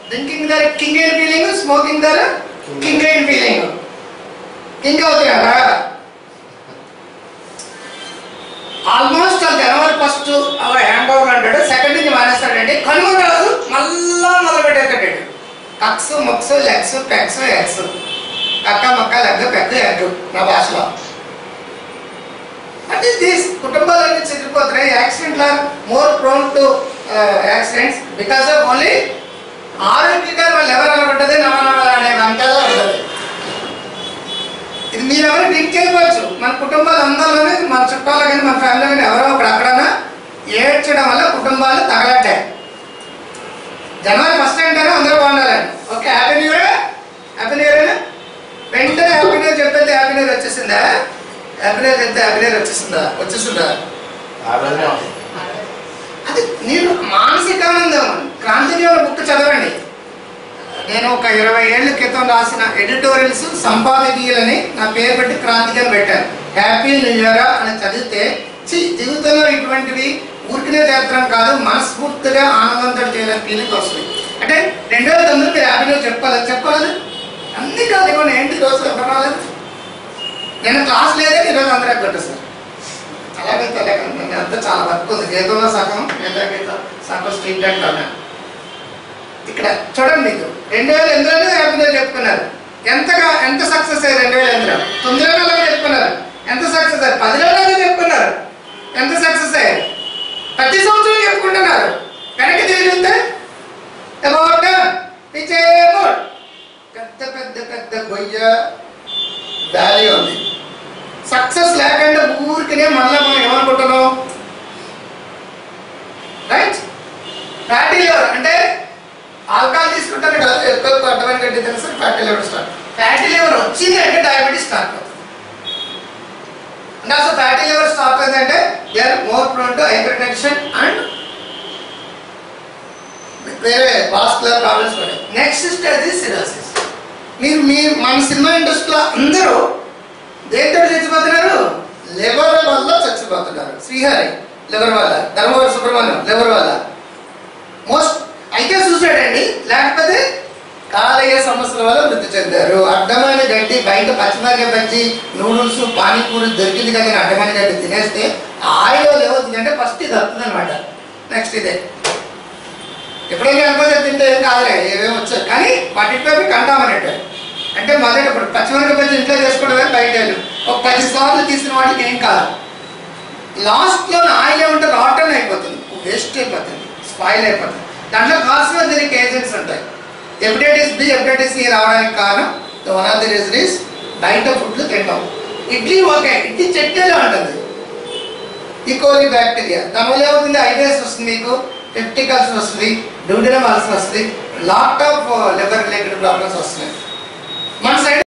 Drinking దర్ కింగ్ అయిన ఫీలింగ్ స్మోకింగ్ దర్ కింగ్ అయిన ఫీలింగ్ కింగ్ అవుతాయి కదా ఆల్మోస్ట్ జనవరి ఫస్ట్ హ్యాండ్ ఓవర్ అంటాడు సెకండ్ నుంచి మానేస్తాడండి కనుమ రాదు మళ్ళా మొదలు పెట్టేస్తాడు కక్స్ మొక్స్ లెగ్స్ పెక్స్ ఎక్స్ కక్క మక్క లెగ్ పెద్ద ఎగ్ నా భాషలో అంటే దీస్ కుటుంబాలన్నీ చెదిరిపోతున్నాయి accident are more prone to accidents because of only ఆరోగ్యంగా వాళ్ళు ఎవరు ఎలా ఉంటుంది నవనవలాడే వంటలో ఉంటుంది ఇది మీరు ఎవరు డ్రింక్ చేయవచ్చు మన కుటుంబాలు అందరిలోనే మన చుట్టాలు కానీ మన ఫ్యామిలీ కానీ ఎవరో ఒకడు అక్కడన్నా ఏడ్చడం వల్ల కుటుంబాలు తగలట్టాయి జనవరి ఫస్ట్ అంటేనే అందరూ బాగుండాలని okay happy new year happy new year వెంటనే హ్యాపీ న్యూ ఇయర్ చెప్పేది హ్యాపీ న్యూ ఇయర్ వచ్చేసిందా హ్యాపీ న్యూ ఇయర్ చెప్తే హ్యాపీ న్యూ ఇయర్ వచ్చేసిందా వచ్చేసిందా ఆ రోజునే ఉంది. అది నేను మానసిక ఆనందం క్రాంతిదేవుల బుక్ చదవండి నేను ఒక ఇరవై ఏళ్ళ క్రితం రాసిన ఎడిటోరియల్స్ సంపాదకీయులని నా పేరు పెట్టి క్రాంతికి అని పెట్టాను హ్యాపీ న్యూ ఇయర్ అని చదివితే ఛీ, జీవితంలో ఇటువంటివి ఊరికినే చేస్తాం కాదు మనస్ఫూర్తిగా ఆనందంతో చేయాలని ఫీలింగ్ వస్తుంది అంటే రెండు వేల తొమ్మిది మీరు హ్యాపీ న్యూ చెప్పాలి చెప్పాలి అన్ని కాదు ఇవ్వండి ఏంటి రోజు ఎవరు రాలేదు నేను క్లాస్ లేదే ఈరోజు అందరూ కొట్టేస్తారు అలాగే తెలియకండి అంతా చాలా వర్క్ ఉంది గీతంలో సగం గీత గీత సగం స్ట్రీట్ అంటాను ఇక్కడ చూడండి మీకు రెండు వేల ఎనిమిదిలోనే హ్యాపీగా చెప్పుకున్నారు ఎంతగా ఎంత సక్సెస్ అయ్యారు రెండు వేల ఎనిమిదిలో తొమ్మిదిలో అలాగే చెప్పుకున్నారు ఎంత సక్సెస్ అయ్యారు పదిలోనే చెప్పుకున్నారు ఎంత సక్సెస్ అయ్యారు ప్రతి సంవత్సరం చెప్పుకుంటున్నారు వెనక్కి తిరిగితే అబౌట్ పెద్ద పెద్ద పెద్ద గొయ్య వ్యాలీ ఉంది సక్సెస్ లేకుండా ఊరికనే మళ్ళీ మనం ఏమనుకుంటున్నాం రైట్ ఫ్యాటీ లివర్ అంటే ఆల్కహాల్ తీసుకుంటారు కదా ఎక్కువ అడ్డమైన గడ్డి తెలుసు fatty liver start fatty liver వచ్చింది అంటే డయాబెటీస్ స్టార్ట్ అవుతుంది అంటే అసలు ఫ్యాటీ లివర్ స్టార్ట్ అయిందంటే they are more prone to hypertension and వేరే వాస్కులర్ ప్రాబ్లమ్స్ కూడా నెక్స్ట్ స్టేజ్ సిరోసిస్ మీరు మీ మన సినిమా ఇండస్ట్రీలో అందరూ దేంతో చచ్చిపోతున్నారు లివర్ వల్ల చచ్చిపోతున్నారు శ్రీహరి లివర్ వల్ల ధర్మవరం సుబ్రహ్మణ్యం లివర్ వల్ల మోస్ట్ అయితే సూసైడ్ అండి లేకపోతే కాలేయ సమస్యల వల్ల మృతి చెందారు అడ్డమైన గడ్డి బయట పచ్చిమిరకాయ బజ్జి నూడిల్స్ పానీపూరి దొరికింది కదా అని అడ్డమైన గడ్డి తినేస్తే ఆయిల్ ఏమవుతుంది అంటే ఫస్ట్ ఇది వస్తుంది అనమాట నెక్స్ట్ ఇదే ఎప్పుడైనా అనుకోతే తింటే ఏం కాదులే ఏమేమి వచ్చాయి కానీ వాటితో కంటామన్నట్టు అంటే మొదట ఇప్పుడు పచ్చిమిరపకాయ బజ్జి ఇంట్లో చేసుకోవడం కానీ బయట వెళ్ళు. ఒక పది సార్లు తీసిన వాటికి ఏం కాదు లాస్ట్లో ఆయిల్ ఏమంటే రాటన్ అయిపోతుంది వేస్ట్ అయిపోతుంది స్పాయిల్ అయిపోతుంది దాంట్లో కార్సినోజెనిక్ ఏజెంట్స్ ఉంటాయి హెపటైటిస్ బి హెపటైటిస్ సి రావడానికి కారణం one of the reason is బయట ఫుడ్లు తింటాం ఇడ్లీ ఓకే ఇడ్లీ చట్నీలో ఉంటుంది ఈకోలీ బ్యాక్టీరియా దానివల్ల ఏమవుతుంది ఐడియాస్ వస్తుంది మీకు పెప్టికల్స్ వస్తుంది డ్యూడినమ్ అల్సర్ వస్తుంది lot of liver related problems వస్తున్నాయి మన సైడ్